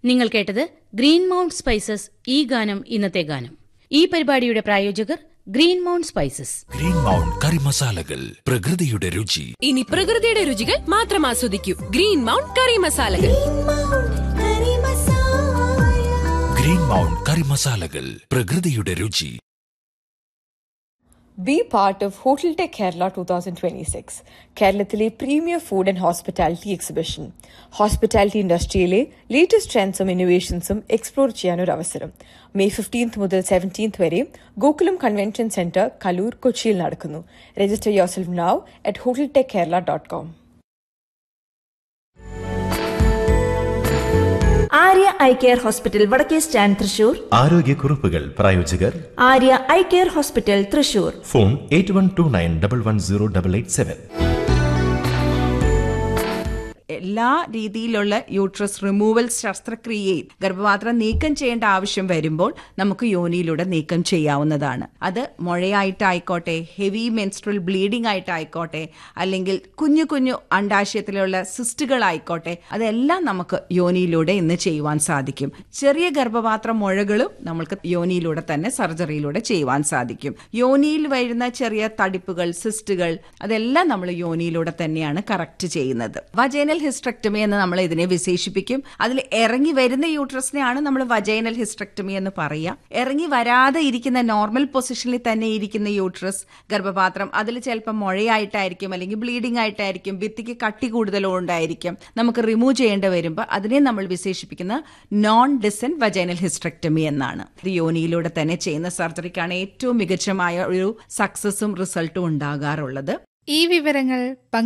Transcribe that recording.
നിങ്ങൾ കേട്ടത് green mount spices ഈ ഗാനം ഇന്നത്തെ ഗാനം ഈ പരിപാടിയുടെ പ്രായോജകർ green mount spices green mount കറി മസാലകൾ പ്രകൃതിയുടെ രുചി ഇനി പ്രകൃതിയുടെ രുചികൾ മാത്രം ആസ്വദിക്കൂ ഗ്രീൻ മൗണ്ട് കറി മസാലകൾ ഗ്രീൻ മൗണ്ട് കറി മസാലകൾ പ്രകൃതിയുടെ രുചി Be part of Hotel Tech Kerala 2026, കേരളത്തിലെ premier food and hospitality exhibition hospitality ഇൻഡസ്ട്രിയിലെ ലേറ്റസ്റ്റ് ട്രെൻഡ്സും ഇന്നോവേഷൻസും എക്സ്പ്ലോർ ചെയ്യാനൊരു അവസരം മെയ് ഫിഫ്റ്റീൻത്ത് മുതൽ സെവൻറ്റീൻത്ത് വരെ ഗോകുലം കൺവെൻഷൻ സെന്റർ കലൂർ കൊച്ചിയിൽ നടക്കുന്നു register yourself now at hotel tech Kerala dot com Arya eye care hospital വടക്കേ സ്റ്റാൻഡ് തൃശൂർ ആരോഗ്യക്കുറിപ്പുകൾ പ്രായോജകർ Arya eye care hospital Thrissur phone eight one two nine double one zero double eight seven എല്ലാ രീതിയിലുള്ള uterus removal ശസ്ത്രക്രിയയിൽ ഗർഭപാത്രം നീക്കം ചെയ്യേണ്ട ആവശ്യം വരുമ്പോൾ നമുക്ക് യോനിയിലൂടെ നീക്കം ചെയ്യാവുന്നതാണ് അത് മുഴയായിട്ടായിക്കോട്ടെ ഹെവി മെൻസ്ട്രൽ ബ്ലീഡിംഗ് ആയിട്ടായിക്കോട്ടെ അല്ലെങ്കിൽ കുഞ്ഞു കുഞ്ഞു അണ്ടാശയത്തിലുള്ള സിസ്റ്റുകളായിക്കോട്ടെ അതെല്ലാം നമുക്ക് യോനിയിലൂടെ ഇന്ന് ചെയ്യുവാൻ സാധിക്കും ചെറിയ ഗർഭപാത്ര മുഴകളും നമുക്ക് യോനിയിലൂടെ തന്നെ സർജറിയിലൂടെ ചെയ്യുവാൻ സാധിക്കും യോനിയിൽ വരുന്ന ചെറിയ തടിപ്പുകൾ സിസ്റ്റുകൾ അതെല്ലാം നമ്മൾ യോനിയിലൂടെ തന്നെയാണ് കറക്റ്റ് ചെയ്യുന്നത് വജൈനൽ ഹിസ്ട്രക്ടമി എന്ന് നമ്മൾ ഇതിനെ വിശേഷിപ്പിക്കും അതിൽ ഇറങ്ങി വരുന്ന യൂട്രസിനെയാണ് നമ്മൾ വജൈനൽ ഹിസ്ട്രക്ടമി എന്ന് പറയുക ഇറങ്ങി വരാതെ ഇരിക്കുന്ന നോർമൽ പൊസിഷനിൽ തന്നെ ഇരിക്കുന്ന യൂട്രസ് ഗർഭപാത്രം അതിൽ ചിലപ്പോൾ മുഴയായിട്ടായിരിക്കും അല്ലെങ്കിൽ ബ്ലീഡിംഗ് ആയിട്ടായിരിക്കും ഭിത്തിക്ക് കട്ടി കൂടുതലുണ്ടായിരിക്കും നമുക്ക് റിമൂവ് ചെയ്യേണ്ടി വരുമ്പോൾ അതിനെ നമ്മൾ വിശേഷിപ്പിക്കുന്ന നോൺ ഡിസൻ വജൈനൽ ഹിസ്ട്രക്ടമി എന്നാണ് ഇത് യോനിയിലൂടെ തന്നെ ചെയ്യുന്ന സർജറിക്കാണ് ഏറ്റവും മികച്ചമായ ഒരു സക്സസും റിസൾട്ടും ഉണ്ടാകാറുള്ളത് ഈ വിവരങ്ങൾ